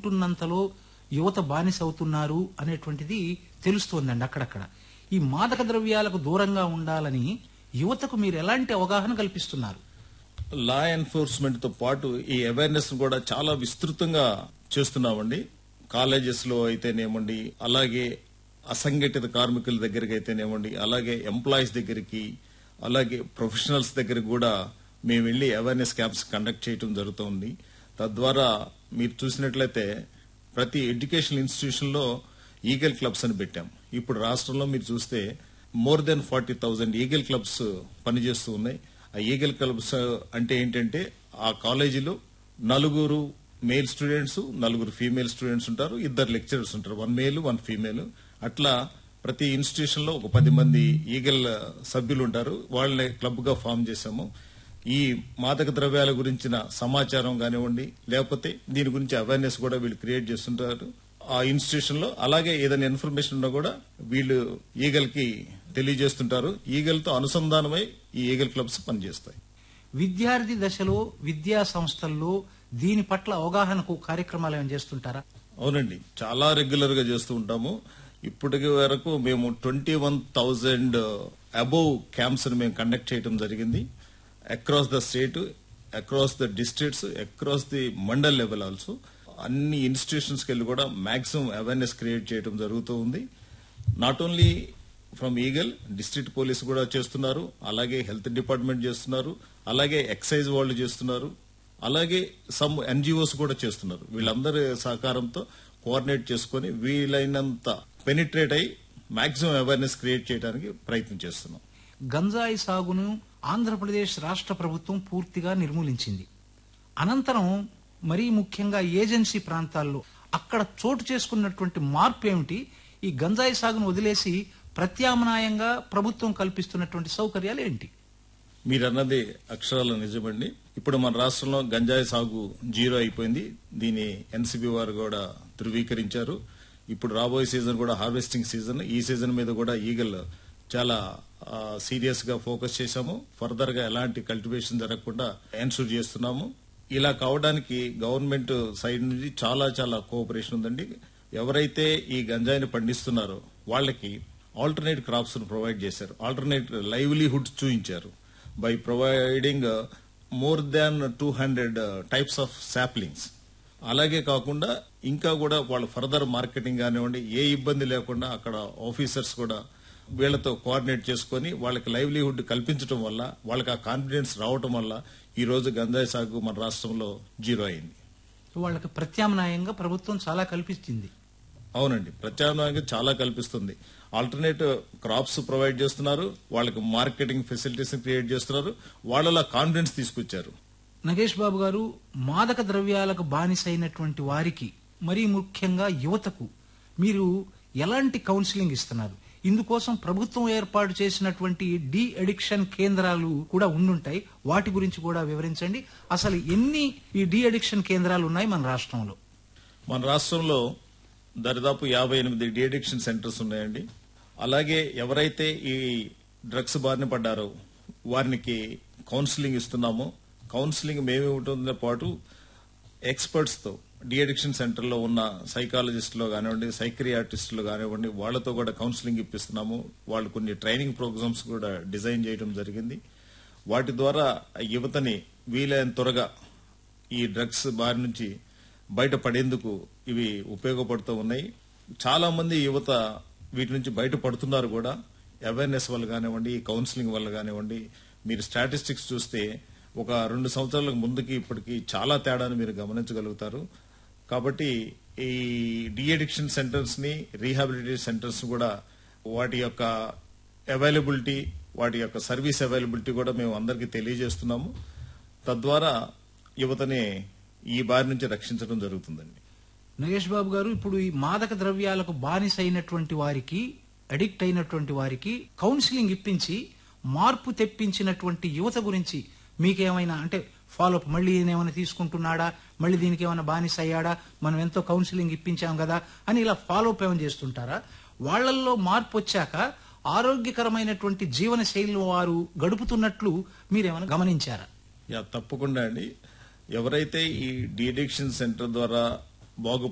అనుకుంటున్నంతలో యువత బానిస అవుతున్నారు అనేటువంటిది తెలుస్తోందండి అక్కడక్కడ ఈ మాదక ద్రవ్యాలకు దూరంగా ఉండాలని యువతకు మీరు ఎలాంటి అవగాహన కల్పిస్తున్నారు లా ఎన్ఫోర్స్మెంట్ తో పాటు ఈ అవేర్నెస్ కూడా చాలా విస్తృతంగా చేస్తున్నామండి కాలేజెస్ లో అయితేనేమండి అలాగే అసంఘటిత కార్మికుల దగ్గరికి అయితేనేమండి అలాగే ఎంప్లాయీస్ దగ్గరికి అలాగే ప్రొఫెషనల్స్ దగ్గరికి కూడా మేము వెళ్లి అవేర్నెస్ క్యాంప్స్ కండక్ట్ చేయడం జరుగుతుంది తద్వారా మీరు చూసినట్లయితే ప్రతి ఎడ్యుకేషనల్ ఇన్స్టిట్యూషన్ లో ఈగల్ క్లబ్స్ అని పెట్టాం ఇప్పుడు రాష్ట్రంలో మీరు చూస్తే more than forty thousand eagle clubs పనిచేస్తూ ఉన్నాయి ఆ ఈగల్ క్లబ్స్ అంటే ఏంటంటే ఆ కాలేజీలో నలుగురు మేల్ స్టూడెంట్స్ నలుగురు ఫీమేల్ స్టూడెంట్స్ ఉంటారు ఇద్దరు లెక్చరర్స్ ఉంటారు వన్ మేల్ వన్ ఫీమేల్ అట్లా ప్రతి ఇన్స్టిట్యూషన్ లో ఒక పది మంది ఈగల్ సభ్యులు ఉంటారు వాళ్ళని క్లబ్ గా ఫామ్ చేశాము ఈ మాదక ద్రవ్యాల గురించిన సమాచారం కానివ్వండి లేకపోతే దీని గురించి అవేర్నెస్ కూడా వీళ్ళు క్రియేట్ చేస్తుంటారు ఆ ఇన్స్టిట్యూషన్ లో అలాగే ఏదైనా ఇన్ఫర్మేషన్ ఉన్నా కూడా వీళ్ళు ఈగల్ కి తెలియజేస్తుంటారు ఈగల్ తో అనుసంధానమై ఈ ఈగల్ క్లబ్స్ పనిచేస్తాయి విద్యార్థి దశలో విద్యా సంస్థల్లో దీని పట్ల అవగాహనకు కార్యక్రమాలు ఏమైనా చేస్తుంటారా అవునండి చాలా రెగ్యులర్ గా చేస్తూ ఉంటాము ఇప్పటికి వరకు మేము twenty one thousand above camps ని మేము కండక్ట్ చేయడం జరిగింది across the state across the districts across the mandal level also అన్ని ఇన్స్టిట్యూషన్స్ కి వెళ్ళి కూడా మాక్సిమం అవేర్నెస్ క్రియేట్ చేయడం జరుగుతూ ఉంది not only from eagle district police కూడా చేస్తున్నారు అలాగే హెల్త్ డిపార్ట్మెంట్ చేస్తున్నారు అలాగే ఎక్సైజ్ వాళ్ళు చేస్తున్నారు అలాగే సమ్ ఎన్జిఓస్ కూడా చేస్తున్నారు వీళ్ళందరి సహకారంతో కోఆర్డినేట్ చేసుకుని వీలైనంత పెనిట్రేట్ అయి మాక్సిమం అవేర్నెస్ క్రియేట్ చేయడానికి ప్రయత్నం చేస్తున్నాం గంజాయి సాగును ఆంధ్రప్రదేశ్ రాష్ట్ర ప్రభుత్వం పూర్తిగా నిర్మూలించింది అనంతరం మరీ ముఖ్యంగా ఏజెన్సీ ప్రాంతాల్లో అక్కడ చోటు చేసుకున్నటువంటి మార్పు ఏమిటి ఈ గంజాయి సాగును వదిలేసి ప్రత్యామ్నాయంగా ప్రభుత్వం కల్పిస్తున్నటువంటి సౌకర్యాలు ఏంటి మీరన్నది అక్షరాల నిజమండి ఇప్పుడు మన రాష్ట్రంలో గంజాయి సాగు జీరో అయిపోయింది దీని ఎన్సీబీ వారు కూడా ధృవీకరించారు ఇప్పుడు రాబోయే సీజన్ కూడా హార్వెస్టింగ్ సీజన్ ఈ సీజన్ మీద కూడా ఈగల్ చాలా సీరియస్ గా ఫోకస్ చేశాము ఫర్దర్ గా ఎలాంటి కల్టివేషన్ జరగకుండా ఎన్షూర్ చేస్తున్నాము ఇలా కావడానికి గవర్నమెంట్ సైడ్ నుంచి చాలా చాలా కోఆపరేషన్ ఉందండి ఎవరైతే ఈ గంజాయిని పండిస్తున్నారో వాళ్ళకి ఆల్టర్నేట్ క్రాప్స్ ప్రొవైడ్ చేశారు ఆల్టర్నేట్ లైవ్లీహుడ్ చూపించారు by providing more than two hundred types of saplings అలాగే కాకుండా ఇంకా కూడా వాళ్ళ ఫర్దర్ మార్కెటింగ్ కానివ్వండి ఏ ఇబ్బంది లేకుండా అక్కడ ఆఫీసర్స్ కూడా వీళ్ళతో కోఆర్డినేట్ చేసుకుని వాళ్ళకి లైవ్లీహుడ్ కల్పించడం వల్ల వాళ్ళకి ఆ కాన్ఫిడెన్స్ రావటం వల్ల ఈ రోజు గంజాయి సాగు మన రాష్ట్రంలో జీరో అయింది వాళ్ళకి ప్రత్యామ్నాయంగా ప్రభుత్వం చాలా కల్పించింది అవునండి ప్రత్యామ్నాయంగా చాలా కల్పిస్తుంది ఆల్టర్నేట్ క్రాప్స్ ప్రొవైడ్ చేస్తున్నారు వాళ్ళకి మార్కెటింగ్ ఫెసిలిటీస్ క్రియేట్ చేస్తున్నారు వాళ్ళలో కాన్ఫిడెన్స్ తీసుకొచ్చారు నగేష్ బాబు గారు మాదక ద్రవ్యాలకు బానిసైనటువంటి వారికి మరీ ముఖ్యంగా యువతకు మీరు ఎలాంటి కౌన్సిలింగ్ ఇస్తున్నారు ఇందుకోసం ప్రభుత్వం ఏర్పాటు చేసినటువంటి డి అడిక్షన్ కేంద్రాలు కూడా ఉండుంటాయి వాటి గురించి కూడా వివరించండి అసలు ఎన్ని ఈ డి అడిక్షన్ కేంద్రాలు ఉన్నాయి మన రాష్ట్రంలో మన రాష్ట్రంలో దరిదాపు యాభై ఎనిమిది డిఅడిక్షన్ సెంటర్స్ ఉన్నాయండి అలాగే ఎవరైతే ఈ డ్రగ్స్ బారిన పడ్డారో వారికి కౌన్సిలింగ్ ఇస్తున్నామో కౌన్సిలింగ్ మేము ఇవ్వడంతో పాటు ఎక్స్పర్ట్స్ తో డిఅడిక్షన్ సెంటర్ లో ఉన్న సైకాలజిస్టులు కానివ్వండి సైక్రియాటిస్టులు కానివ్వండి వాళ్ళతో కూడా కౌన్సిలింగ్ ఇప్పిస్తున్నాము వాళ్ళు కొన్ని ట్రైనింగ్ ప్రోగ్రామ్స్ కూడా డిజైన్ చేయడం జరిగింది వాటి ద్వారా యువతని వీలైన త్వరగా ఈ డ్రగ్స్ బారి నుంచి బయటపడేందుకు ఇవి ఉపయోగపడుతూ ఉన్నాయి చాలా మంది యువత వీటి నుంచి బయటపడుతున్నారు కూడా అవేర్నెస్ వల్ల కానివ్వండి ఈ కౌన్సిలింగ్ వల్ల కానివ్వండి మీరు స్టాటిస్టిక్స్ చూస్తే ఒక రెండు సంవత్సరాలకు ముందుకి ఇప్పటికి చాలా తేడాను మీరు గమనించగలుగుతారు కాబట్టి ఈ డిఅడిక్షన్ సెంటర్స్ ని రీహాబిలిటేషన్ సెంటర్స్ కూడా వాటి యొక్క అవైలబిలిటీ వాటి యొక్క సర్వీస్ అవైలబిలిటీ కూడా మేము అందరికీ తెలియజేస్తున్నాము తద్వారా యువతని ఈ బారి నుంచి రక్షించడం జరుగుతుందండి నగేష్ బాబు గారు ఇప్పుడు ఈ మాదక ద్రవ్యాలకు బానిసైనటువంటి వారికి అడిక్ట్ అయినటువంటి వారికి కౌన్సిలింగ్ ఇప్పించి మార్పు తెప్పించినటువంటి యువత గురించి మీకేమైనా అంటే ఫాలోఅప్ మళ్ళీ ఈయన ఏమైనా తీసుకుంటున్నాడా మళ్ళీ దీనికి ఏమైనా బానిస అయ్యాడా మనం ఎంతో కౌన్సిలింగ్ ఇప్పించాం కదా అని ఇలా ఫాలోఅప్ ఏమైనా చేస్తుంటారా వాళ్ళల్లో మార్పు వచ్చాక ఆరోగ్యకరమైనటువంటి జీవన శైలి వారు గడుపుతున్నట్లు మీరేమైనా గమనించారా యా తప్పకుండా అండి ఎవరైతే ఈ డిఅడిక్షన్ సెంటర్ ద్వారా బాగు